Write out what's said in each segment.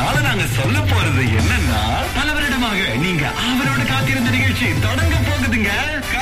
அதனால நாங்க சொல்ல போறது என்னன்னா பல வருடமாக நீங்க அவரோட காத்திருந்த நிகழ்ச்சி தொடங்க போகுதுங்க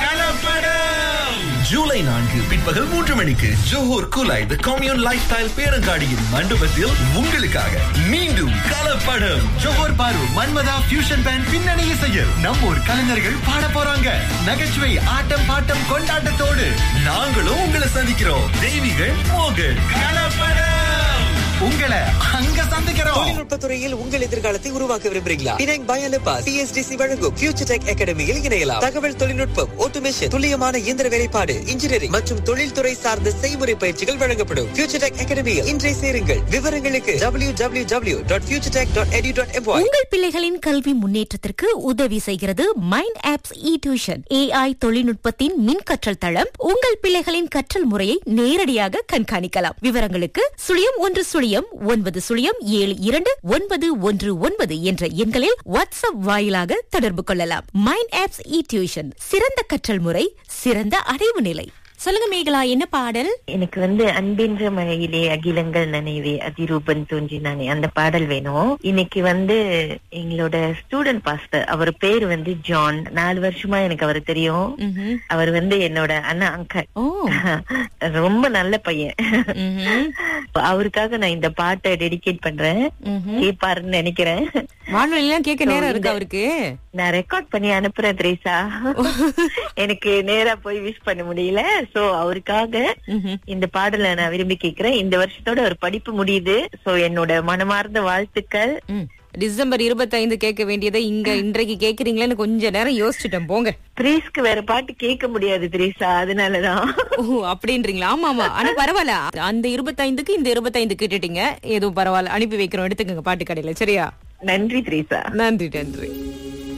கலப்படம் ஜூலை நான்கு பிற்பகல் மூன்று மணிக்கு Johor Kulai the Commune life style பேரங்காடியின் மண்டபத்தில் உங்களுக்காக மீண்டும் கலப்படம் ஜோஹர் பாரு மன்மதா ஃபியூஷன் பேண்ட் பின்னணி இசையில் நம்ம ஊர் கலைஞர்கள் பாட போறாங்க நகைச்சுவை ஆட்டம் பாட்டம் கொண்டாட்டத்தோடு நாங்களும் உங்களை சந்திக்கிறோம் தெய்வீகள் மோகன் கலப்படம் உங்களை அங்க சந்திக்கிறோம் தொழில்நுட்பத் துறையில் உங்கள் எதிர்காலத்தை உருவாக்க விரும்புறீங்களா பினாங் பயலப்பா சிஎஸ்டிசி வழங்கும் ஃபியூச்சர் டெக் அகாடமியில் இணையலாம் தகவல் தொழில்நுட்பம் ஆட்டோமேஷன் துல்லியமான இயந்திர வேலைப்பாடு இன்ஜினியரிங் மற்றும் தொழில்துறை சார்ந்த செய்முறை பயிற்சிகள் வழங்கப்படும் ஃபியூச்சர் டெக் அகாடமியில் இன்றை சேருங்கள் விவரங்களுக்கு W W W dot future tech dot edu dot MY உங்கள் பிள்ளைகளின் கல்வி முன்னேற்றத்திற்கு உதவி செய்கிறது mind apps e tuition AI தொழில்நுட்பத்தின் மின் கற்றல் தளம் உங்கள் பிள்ளைகளின் கற்றல் முறையை நேரடியாக கண்காணிக்கலாம் விவரங்களுக்கு சுழியம் ஒன்று சுழியம் ஒன்பது சுழியம் ஏழு இரண்டு ஒன்பது ஒன்று ஒன்பது என்ற எண்களில் வாட்ஸ்அப் வாயிலாக தொடர்பு கொள்ளலாம் மைண்ட் ஆப்ஸ் இ டியூஷன் சிறந்த கற்றல் முறை சிறந்த அடைவு நிலை சொல்லுங்க மேகலா என்ன பாடல் எனக்கு வந்து அன்பென்ற மழையிலே அகிலங்கள் நனைவே அதிரூபன் தோன்றினானே அந்த பாடல் வேணும் இன்னைக்கு வந்து எங்களோட ஸ்டூடெண்ட் பாஸ்டர் அவர் பேர் வந்து ஜான் நாலு வருஷமா எனக்கு அவர் தெரியும் ம்ஹும். அவர் வந்து என்னோட அண்ணா அங்கல் ஓ ரொம்ப நல்ல பையன் ம்ஹும். அவருக்காக நான் இந்த பாட்டை டெடிகேட் பண்றேன் ம்ஹும். கேப்பாருன்னு நினைக்கிறேன் வானொலி எல்லாம் கேட்க So, நேரம் இந்த- இருக்கு அவருக்கு நான் ரெக்கார்ட் பண்ணி அனுப்புறேன் திரேசா எனக்கு நேரா போய் விஷ் பண்ண முடியல சோ அவருக்காக ம்ஹும். இந்த பாடலை நான் விரும்பி கேக்குறேன் இந்த வருஷத்தோட ஒரு படிப்பு முடியுது சோ என்னோட மனமார்ந்த வாழ்த்துக்கள் ம். டிசம்பர் இருபத்தைந்து கேட்க வேண்டியதை இங்க இன்றைக்கு கேக்குறீங்களேன்னு கொஞ்ச நேரம் யோசிச்சுட்டேன் போங்க பிரீஸ்க்கு வேற பாட்டு கேட்க முடியாது திரேசா அதனாலதான் ஓ அப்படின்றீங்களா ஆமா ஆமா ஆனா பரவாயில்ல அந்த இருபத்தைந்துக்கு இந்த இருபத்தைந்து கேட்டுட்டீங்க ஏதோ பரவாயில்ல அனுப்பி வைக்கிறோம் எடுத்துக்கங்க பாட்டு கடையில சரியா நன்றி திரேசா நன்றி நன்றி